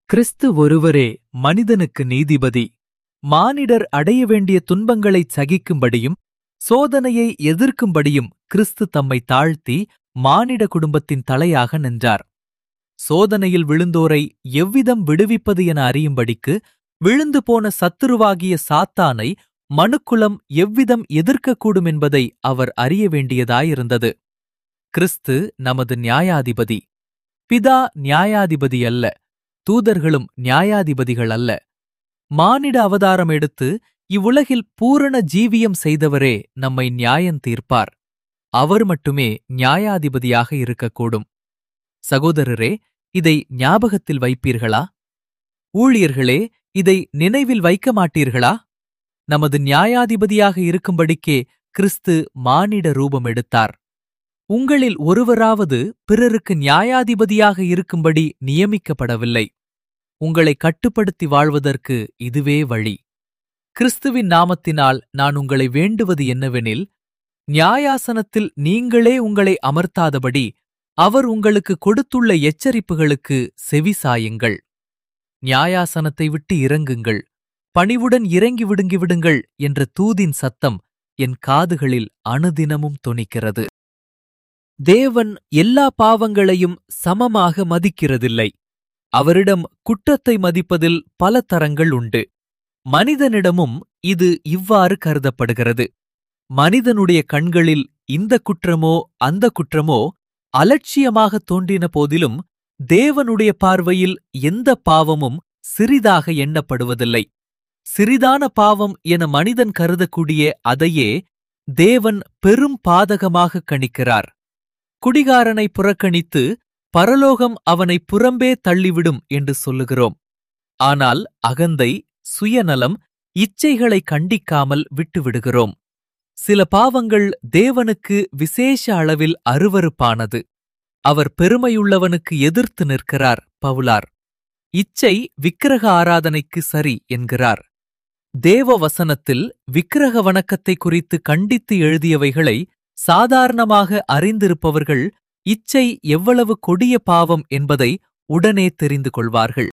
கிறிஸ்து ஒருவரே மனிதனுக்கு நீதிபதி மானிடர் அடைய வேண்டிய துன்பங்களைச் சகிக்கும்படியும் சோதனையை எதிர்க்கும்படியும் கிறிஸ்து தம்மை தாழ்த்தி மானிட குடும்பத்தின் தலையாக நின்றார் சோதனையில் விழுந்தோரை எவ்விதம் விடுவிப்பது என அறியும்படிக்கு விழுந்து போன சத்துருவாகிய சாத்தானை மனுக்குலம் எவ்விதம் எதிர்க்கக்கூடும் என்பதை அவர் அறிய வேண்டியதாயிருந்தது கிறிஸ்து நமது நியாயாதிபதி பிதா நியாயாதிபதி அல்ல தூதர்களும் நியாயாதிபதிகள் அல்ல மானிட அவதாரம் எடுத்து இவ்வுலகில் பூரண ஜீவியம் செய்தவரே நம்மை நியாயம் தீர்ப்பார் அவர் மட்டுமே நியாயாதிபதியாக இருக்கக்கூடும் சகோதரரே இதை ஞாபகத்தில் வைப்பீர்களா ஊழியர்களே இதை நினைவில் வைக்க மாட்டீர்களா நமது நியாயாதிபதியாக இருக்கும்படிக்கே கிறிஸ்து மானிட ரூபம் எடுத்தார் உங்களில் ஒருவராவது பிறருக்கு நியாயாதிபதியாக இருக்கும்படி நியமிக்கப்படவில்லை உங்களை கட்டுப்படுத்தி வாழ்வதற்கு இதுவே வழி கிறிஸ்துவின் நாமத்தினால் நான் உங்களை வேண்டுவது என்னவெனில் நியாயாசனத்தில் நீங்களே உங்களை அமர்த்தாதபடி அவர் உங்களுக்கு கொடுத்துள்ள எச்சரிப்புகளுக்கு செவிசாயுங்கள் நியாயாசனத்தை விட்டு இறங்குங்கள் பணிவுடன் இறங்கி விடுங்கிவிடுங்கள் என்ற தூதின் சத்தம் என் காதுகளில் அனுதினமும் தொனிக்கிறது தேவன் எல்லா பாவங்களையும் சமமாக மதிக்கிறதில்லை அவரிடம் குற்றத்தை மதிப்பதில் பல தரங்கள் உண்டு மனிதனிடமும் இது இவ்வாறு கருதப்படுகிறது மனிதனுடைய கண்களில் இந்த குற்றமோ அந்த குற்றமோ அலட்சியமாக தோன்றின போதிலும் தேவனுடைய பார்வையில் எந்த பாவமும் சிறிதாக எண்ணப்படுவதில்லை சிறிதான பாவம் என மனிதன் கருதக்கூடிய அதையே தேவன் பெரும் பாதகமாக கணிக்கிறார் குடிகாரனை புறக்கணித்து பரலோகம் அவனை புறம்பே தள்ளிவிடும் என்று சொல்லுகிறோம் ஆனால் அகந்தை சுயநலம் இச்சைகளை கண்டிக்காமல் விட்டுவிடுகிறோம் சில பாவங்கள் தேவனுக்கு விசேஷ அளவில் அருவருப்பானது அவர் பெருமையுள்ளவனுக்கு எதிர்த்து நிற்கிறார் பவுலார் இச்சை விக்கிரக ஆராதனைக்கு சரி என்கிறார் தேவ வசனத்தில் விக்கிரக வணக்கத்தை குறித்து கண்டித்து எழுதியவைகளை சாதாரணமாக அறிந்திருப்பவர்கள் இச்சை எவ்வளவு கொடிய பாவம் என்பதை உடனே தெரிந்து கொள்வார்கள்